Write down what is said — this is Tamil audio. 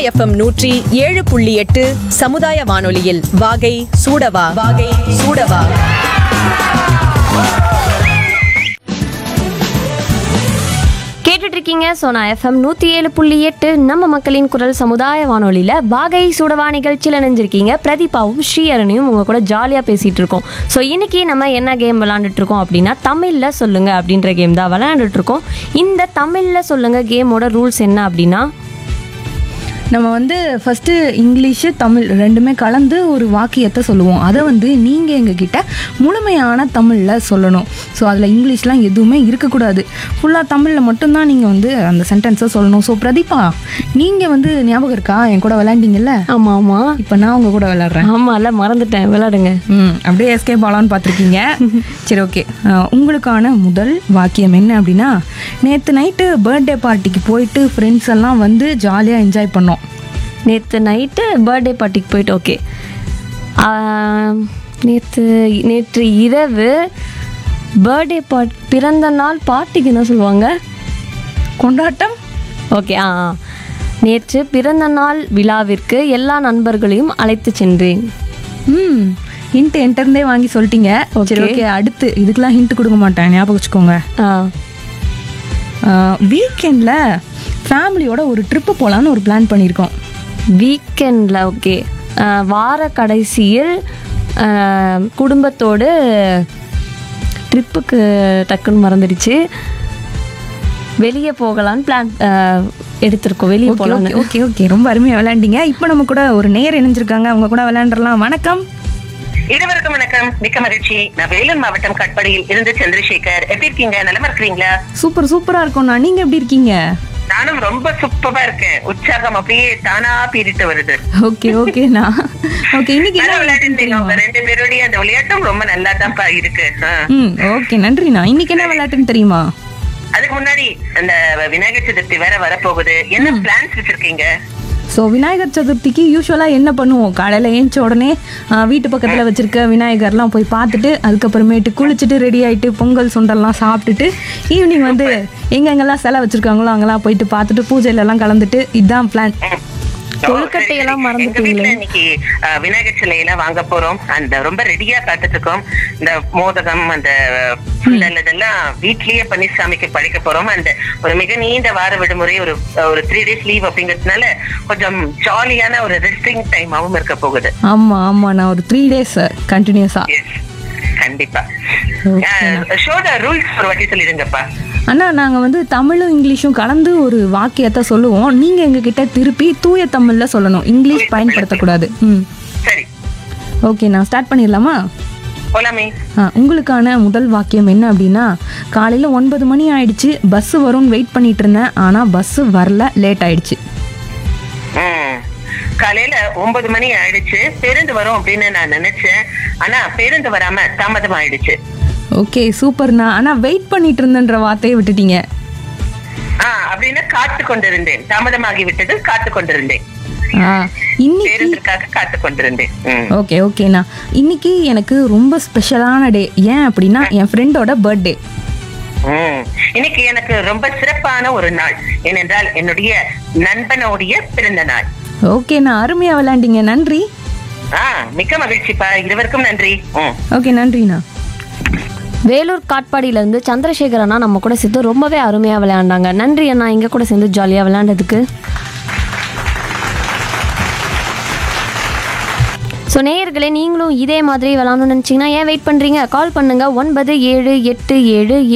எஃப்எம் நூற்றி ஏழு புள்ளி எட்டு சமுதாய வானொலியில் வாகை சூடவா வாகை சூடவா கேட்டுட்டு இருக்கீங்க சோனா எஃப்எம் நூற்றி ஏழு புள்ளி எட்டு நம்ம மக்களின் குரல் சமுதாய வானொலியில் வாகை சுடவா நிகழ்ச்சியில் இணைஞ்சிருக்கீங்க பிரதீபாவும் ஸ்ரீஹரனையும் உங்க கூட ஜாலியாக பேசிகிட்டு இருக்கோம் ஸோ இன்னைக்கு நம்ம என்ன கேம் விளாண்டுட்டு இருக்கோம் அப்படின்னா தமிழில் சொல்லுங்க அப்படின்ற கேம் தான் விளையாண்டுட்டு இருக்கோம் இந்த தமிழில் சொல்லுங்க கேமோட ரூல்ஸ் என்ன அப்படின்னா நம்ம வந்து ஃபஸ்ட்டு இங்கிலீஷு தமிழ் ரெண்டுமே கலந்து ஒரு வாக்கியத்தை சொல்லுவோம் அதை வந்து நீங்கள் எங்ககிட்ட முழுமையான தமிழில் சொல்லணும் ஸோ அதில் இங்கிலீஷ்லாம் எதுவுமே இருக்கக்கூடாது ஃபுல்லாக தமிழில் மட்டும்தான் நீங்கள் வந்து அந்த சென்டென்ஸை சொல்லணும் ஸோ பிரதீபா நீங்கள் வந்து ஞாபகம் இருக்கா என் கூட விளையாண்டீங்கல்ல ஆமாம் ஆமாம் இப்போ நான் உங்கள் கூட விளையாடுறேன் ஆமாம்ல மறந்துட்டேன் விளையாடுங்க ம் அப்படியே எஸ்கேப் ஆகலான்னு பார்த்துருக்கீங்க சரி ஓகே உங்களுக்கான முதல் வாக்கியம் என்ன அப்படின்னா நேற்று நைட்டு பர்த்டே பார்ட்டிக்கு போயிட்டு ஃப்ரெண்ட்ஸ் எல்லாம் வந்து ஜாலியாக என்ஜாய் பண்ணோம் நேற்று நைட்டு பர்த்டே பார்ட்டிக்கு போயிட்டு ஓகே நேற்று நேற்று இரவு பர்த்டே பார்ட் பிறந்த நாள் பார்ட்டிக்கு என்ன சொல்லுவாங்க கொண்டாட்டம் ஓகே ஆ ஆ. நேற்று பிறந்த நாள் விழாவிற்கு எல்லா நண்பர்களையும் அழைத்து சென்றேன் ம் ஹிண்ட் என்கிட்டருந்தே வாங்கி சொல்லிட்டீங்க சரி Okay. ஓகே அடுத்து இதுக்கெல்லாம் ஹிண்ட் கொடுக்க மாட்டேன் ஞாபகம் வச்சுக்கோங்க ஆ வீக்கெண்டில் ஃபேமிலியோட ஒரு ட்ரிப்பு போகலான்னு ஒரு பிளான் பண்ணியிருக்கோம் வீக்கெண்டில் ஓகே வார கடைசியில் ஆ, குடும்பத்தோடு ட்ரிப்புக்கு டக்குன்னு மறந்துடுச்சு வெளியே போகலான்னு பிளான் எடுத்திருக்கோம் வெளியே ஓகே போகலான்னு ஓகே ஓகே ஓகே ரொம்ப அருமையாக விளையாண்டீங்க இப்போ நம்ம கூட ஒரு நேர் இணைஞ்சிருக்காங்க அவங்க கூட விளையாண்டுறலாம் வணக்கம் இருவருக்கும் வணக்கம் மிக்க மகிழ்ச்சி நான் வேலூர் மாவட்டம் கட்படியில் இருந்து சந்திரசேகர் எப்படி இருக்கீங்க நலமா இருக்கிறீங்களா சூப்பர் சூப்பரா இருக்கோம்ண்ணா நீங்க எப்படி இருக்கீங்க நானும் ரொம்ப சூப்பரா இருக்கேன் உற்சாகம் அப்படியே தானா பீறிட்டு வருது ஓகே ஓகேண்ணா ஓகே இன்னைக்கு என்ன நல்லா விளையாட்டுன்னு விளையாடுறீங்க தெரியுமா உங்க ரெண்டு பேருடைய அந்த விளையாட்டும் ரொம்ப நல்லா தான்ப்பா இருக்கு ஆ. ம் ஓகே நன்றிண்ணா இன்னைக்கு என்ன விளையாட்டுன்னு தெரியுமா அதுக்கு முன்னாடி அந்த விநாயகர் சதுர்த்தி வேற வரப்போகுது என்ன பிளான்ஸ் வச்சிருக்கீங்க ஸோ விநாயகர் சதுர்த்திக்கு யூஸ்வலாக என்ன பண்ணுவோம் காலையில் ஏஞ்ச உடனே ஆ, வீட்டு பக்கத்தில் வச்சிருக்க விநாயகர்லாம் போய் பார்த்துட்டு அதுக்கப்புறமேட்டு குளிச்சுட்டு ரெடி ஆயிட்டு பொங்கல் சுண்டல்லாம் சாப்பிட்டுட்டு ஈவினிங் வந்து எங்கெங்கெல்லாம் சிலை வச்சிருக்காங்களோ அங்கெல்லாம் போயிட்டு பார்த்துட்டு பூஜையிலலாம் கலந்துட்டு இதுதான் பிளான் கொழுக்கட்டையெல்லாம் எங்க மறந்துட்டீங்களே. வீட்டுல இன்னைக்கு ஆ, விநாயகர் சிலையெல்லாம் வாங்க போறோம் அந்த ரொம்ப ரெடியா காத்துட்டு இருக்கோம் இந்த மோதகம் அந்த சுண்டல் இதெல்லாம் வீட்லயே பண்ணி சாமிக்கு படைக்க போறோம் அந்த ஒரு மிக நீண்ட வார விடுமுறை ஒரு ஒரு த்ரீ டேஸ் லீவ் அப்படிங்கறதுனால கொஞ்சம் ஜாலியான ஒரு ரெஸ்டிங் டைமாவும் இருக்க போகுது ஆமாம் ஆமாம் நான் ஒரு த்ரீ டேஸ் கண்டினியூஸாக Yes. கண்டிப்பா Okay. ஷோட ரூல்ஸ் ஒரு வாட்டி சொல்லிடுங்கப்பா அண்ணா நாங்கள் வந்து தமிழும் இங்கிலீஷும் கலந்து ஒரு வாக்கியத்தை சொல்லுவோம் நீங்கள் எங்ககிட்ட திருப்பி தூய தமிழில் சொல்லணும் இங்கிலீஷ் பயன்படுத்தக்கூடாது ம் சரி ஓகே நான் ஸ்டார்ட் பண்ணிடலாமா போலாமே ஆ, உங்களுக்கான முதல் வாக்கியம் என்ன அப்படின்னா காலையில் ஒன்பது மணி ஆயிடுச்சு பஸ்ஸு வரும்னு வெயிட் பண்ணிட்டு இருந்தேன் ஆனால் பஸ்ஸு வரல லேட் ஆயிடுச்சு ம். காலையில ஒன்பது மணி ஆயிடுச்சு பேருந்து வரும் அப்படின்னு நான் நினைச்சேன் ஆனா பேருந்து வராம தாமதம் ஆயிடுச்சு ஓகே சூப்பர்ண்ணா ஆனால் வெயிட் பண்ணிட்டு இருந்தேன்ற வார்த்தையை விட்டுட்டீங்க ஆ அப்படின்னா காத்து கொண்டிருந்தேன் தாமதமாகி விட்டது காத்து கொண்டிருந்தேன் ஆ இன்னைக்கு பேருந்திற்காக காத்து கொண்டிருந்தேன் ம். ஓகே ஓகேண்ணா இன்னைக்கு எனக்கு ரொம்ப ஸ்பெஷலான டே ஏன் அப்படின்னா என் ஃப்ரெண்டோட பர்த்டே ம். இன்னைக்கு எனக்கு ரொம்ப சிறப்பான ஒரு நாள் ஏனென்றால் என்னுடைய நண்பனுடைய பிறந்த நாள் ஓகேண்ணா அருமையாக விளையாண்டீங்க நன்றி ஆ மிக்க மகிழ்ச்சிப்பா இருவருக்கும் நன்றி ம் ஓகே நன்றிண்ணா வேலூர் காட்பாடியில இருந்து சந்திரசேகர் அண்ணா நம்ம கூட சேர்ந்து ரொம்பவே அருமையாக விளையாண்டாங்க நன்றி அண்ணா எங்க கூட சேர்ந்து ஜாலியாக விளையாண்டதுக்கு ஸோ நேயர்களே நீங்களும் இதே மாதிரி விளாடணும்னு நினச்சிங்கன்னா ஏன் வெயிட் பண்ணுறீங்க கால் பண்ணுங்கள் ஒன்பது ஏழு எட்டு ஏழு